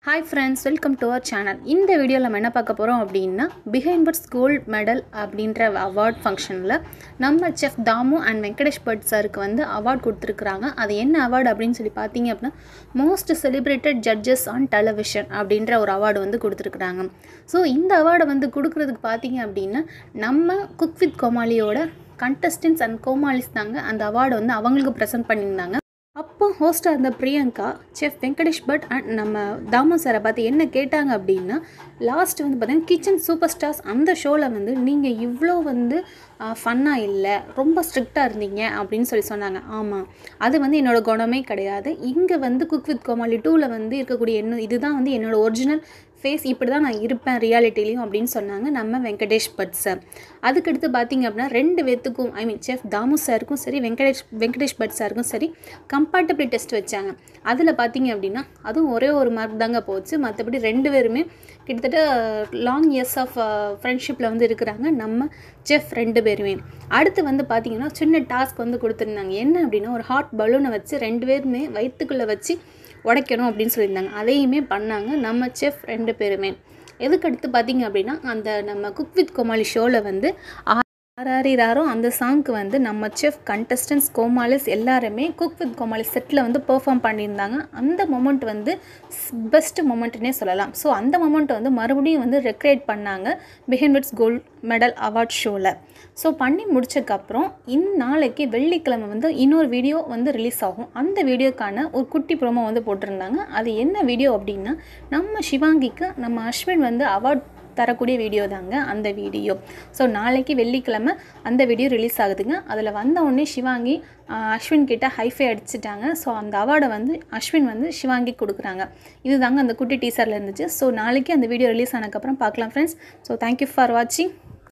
hi friends welcome to our channel இந்த வீடியோவில் நம்ம என்ன பார்க்க போகிறோம் அப்படின்னா பிஹைண்ட் பட்ஸ் கோல்ட் மெடல் அப்படின்ற அவார்ட் ஃபங்க்ஷனில் நம்ம செஃப் தாமு அண்ட் வெங்கடேஷ் பட் சாருக்கு வந்து அவார்ட் கொடுத்துருக்குறாங்க அது என்ன அவார்டு அப்படின்னு சொல்லி பார்த்தீங்க அப்படின்னா most celebrated judges on television அப்படின்ற ஒரு அவார்டு வந்து கொடுத்துருக்குறாங்க ஸோ இந்த அவார்டை வந்து கொடுக்குறதுக்கு பார்த்தீங்க அப்படின்னா நம்ம குக் வித் கோமாளியோட கண்டஸ்டன்ஸ் அண்ட் கோமாளிஸ் தாங்க அந்த அவார்டை வந்து அவங்களுக்கு ப்ரெசென்ட் பண்ணியிருந்தாங்க அப்போ ஹோஸ்டாக இருந்த பிரியங்கா செஃப் வெங்கடேஷ் பட் அண்ட் நம்ம தாமு சாரை பார்த்து என்ன கேட்டாங்க அப்படின்னா லாஸ்ட் வந்து பார்த்தீங்கன்னா கிச்சன் சூப்பர் ஸ்டார்ஸ் அந்த ஷோவில் வந்து நீங்கள் இவ்வளோ வந்து ஃபன்னாக இல்லை ரொம்ப ஸ்ட்ரிக்டாக இருந்தீங்க அப்படின்னு சொல்லி சொன்னாங்க ஆமாம் அது வந்து என்னோடய குணமே கிடையாது இங்கே வந்து குக் வித் கோமாளி டூவில் வந்து இருக்கக்கூடிய என்ன இதுதான் வந்து என்னோடய ஒரிஜினல் ஃபேஸ் இப்படி தான் நான் இருப்பேன் ரியாலிட்டிலையும் அப்படின்னு சொன்னாங்க நம்ம வெங்கடேஷ் பட் சார் அதுக்கடுத்து பார்த்தீங்க அப்படின்னா ரெண்டு பேத்துக்கும் ஐ மீன் செஃப் தாமு சாருக்கும் சரி வெங்கடேஷ் வெங்கடேஷ் பட் சாருக்கும் சரி கம்பேட்டபிள் டெஸ்ட் வச்சாங்க அதில் பார்த்தீங்க அப்படின்னா அதுவும் ஒரே ஒரு மார்க் தாங்க போச்சு மற்றபடி ரெண்டு பேருமே கிட்டத்தட்ட லாங் இயர்ஸ் ஆஃப் ஃப்ரெண்ட்ஷிப்பில் வந்து இருக்கிறாங்க நம்ம செஃப் ரெண்டு பேருமே அடுத்து வந்து பார்த்திங்கன்னா சின்ன டாஸ்க் வந்து கொடுத்துருந்தாங்க என்ன அப்படின்னா ஒரு ஹாட் பலூனை வச்சு ரெண்டு பேருமே வயிற்றுக்குள்ளே வச்சு உடைக்கணும் அப்படின்னு சொல்லியிருந்தாங்க அதையுமே பண்ணாங்க நம்ம செஃப் ரெண்டு பேருமே எதுக்கடுத்து பார்த்திங்க அப்படின்னா அந்த நம்ம குக் வித் கோமாளி ஷோவில் வந்து ஆராரிராரோ அந்த சாங்க்கு வந்து நம்ம செஃப் கண்டஸ்டன்ஸ் கோமாலிஸ் எல்லாருமே குக் வித் கோமாளி செட்டில் வந்து பெர்ஃபார்ம் பண்ணியிருந்தாங்க அந்த மொமெண்ட் வந்து பெஸ்ட் மொமெண்ட்னே சொல்லலாம் ஸோ அந்த மொமெண்ட் வந்து மறுபடியும் வந்து ரெக்ரியேட் பண்ணாங்க Behindwoods gold medal award ஷோவில் ஸோ பண்ணி முடிச்சதுக்கப்புறம் இந்நாளைக்கு வெள்ளிக்கிழமை வந்து இன்னொரு வீடியோ வந்து ரிலீஸ் ஆகும் அந்த வீடியோக்கான ஒரு குட்டி ப்ரோமோ வந்து போட்டிருந்தாங்க அது என்ன வீடியோ அப்படின்னா நம்ம சிவாங்கிக்கு நம்ம அஸ்வின் வந்து அவார்ட் தரக்கூடிய வீடியோ தாங்க அந்த வீடியோ ஸோ நாளைக்கு வெள்ளிக்கிழமை அந்த வீடியோ ரிலீஸ் ஆகுதுங்க அதில் வந்த உடனே சிவாங்கி அஸ்வின் கிட்ட ஹைஃபை அடிச்சிட்டாங்க ஸோ அந்த அவார்டை வந்து அஸ்வின் வந்து சிவாங்கி கொடுக்குறாங்க இது தாங்க அந்த குட்டி டீசரில் இருந்துச்சு ஸோ நாளைக்கு அந்த வீடியோ ரிலீஸ் ஆனதுக்கப்புறம் பார்க்கலாம் ஃப்ரெண்ட்ஸ் ஸோ தேங்க்யூ ஃபார் வாட்சிங்